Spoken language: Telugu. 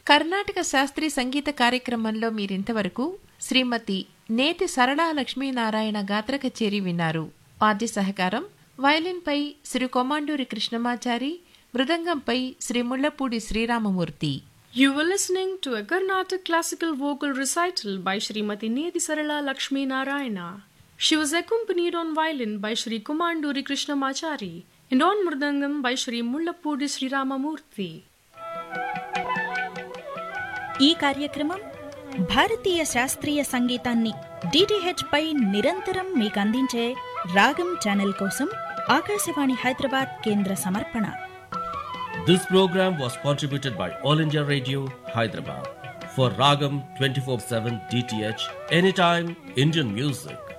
కర్ణాటక శాస్త్రీయ సంగీత కార్యక్రమంలో మీరింతవరకు శ్రీమతి నేతి సరళా లక్ష్మీనారాయణ గాత్ర కచేరి విన్నారు వాద్య సహకారం వయలిన్పై Shri Komanduri Krishnamachari మృదంగంపై Shri Mullapudi Sriramamurthy You were listening to a Carnatic classical vocal recital by Srimati Neti Sarala Lakshmi Narayana. She was accompanied on violin by Sri Kumanduri Krishnamachari and on mridangam by Sri Mullapudi Sri Ramamurthy. ఈ కార్యక్రమం భారతీయ శాస్త్రీయ సంగీతాన్ని డిటిహెచ్ పై నిరంతరం మీకు అందించే రాగం ఛానల్ కోసం ఆకాశవాణి హైదరాబాద్ కేంద్ర సమర్పణ This program was contributed by All India Radio, Hyderabad. For Ragam 24 7 DTH, anytime Indian music.